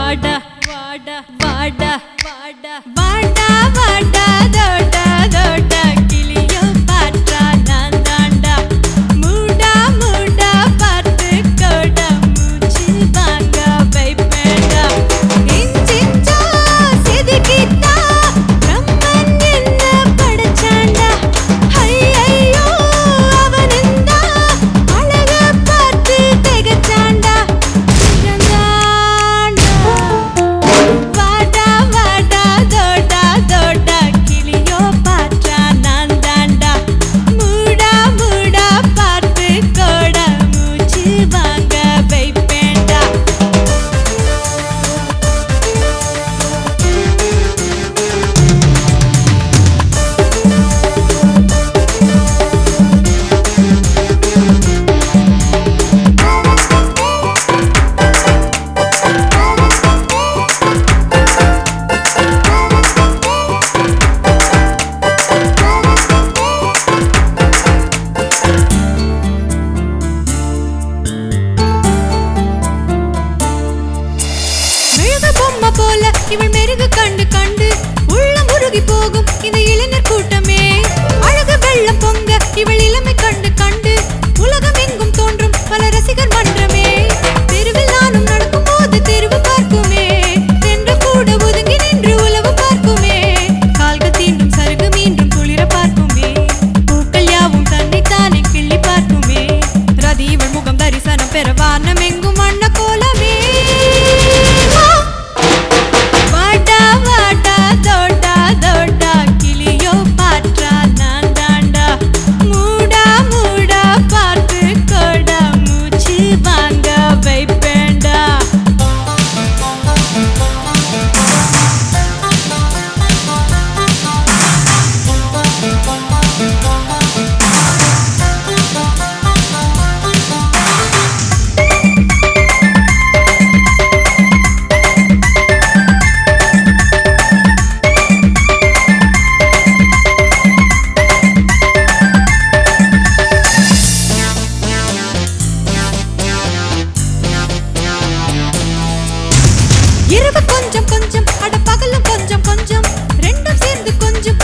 வாடா வாடா வாடா வாடா வாடா வாடா தோடா தோடா கிளியோ பாற்றா நான் தாண்டா மூடா மூடா பார்த்து கோடா மூச்சு வாங்க வைப்பேடா இஞ்சிஞ்சா செதுக்கிட்டா பிரம்மன் என்ன படைச்சாண்டா ஐயையோ அவனிந்தா அழக பார்த்து திகச்சாண்டா பிறந்தாண்டா வாடா வாடா தோடா தோடா கிளியோ பாற்றா நான் தாண்டா மூடா மூடா பார்த்து கோடா மூச்சு வாங்க வைப்பேண்டா மெழுகு பொம்மை போல இவள் மெருகு கண்டு கண்டு உள்ளம் உருகி போகும் இந்த இளைஞர் கூட்டமே அழகு வெள்ளம் பொங்க இவள் இளமை கண்டு கண்டு உலகம் எங்கும் தோன்றும் பல ரசிகர் மன்றமே தெருவில் நானும் நடக்கும் போது தெருவு பார்க்குமே சென்று கூட ஒதுங்கி நின்று உலவு பார்க்குமே கால்கள் தீண்டும் சருகு மீண்டும் குளிர பார்க்குமே பூக்கள் யாவும் தன்னைத்தானே கிள்ளி பார்க்குமே ரதி இவள் முகம் தரிசனம் பெற வானம் எங்கும் வண்ண கோலமே வாடா வாடா தோடா தோடா கிளியோ பாற்றா நான் தாண்டா மூடா மூடா பார்த்து கோடா மூச்சு வாங்க வைப்பேண்டா இரவு கொஞ்சம் கொஞ்சம் அட பகலும் கொஞ்சம் கொஞ்சம் ரெண்டும் சேர்ந்து கொஞ்சம்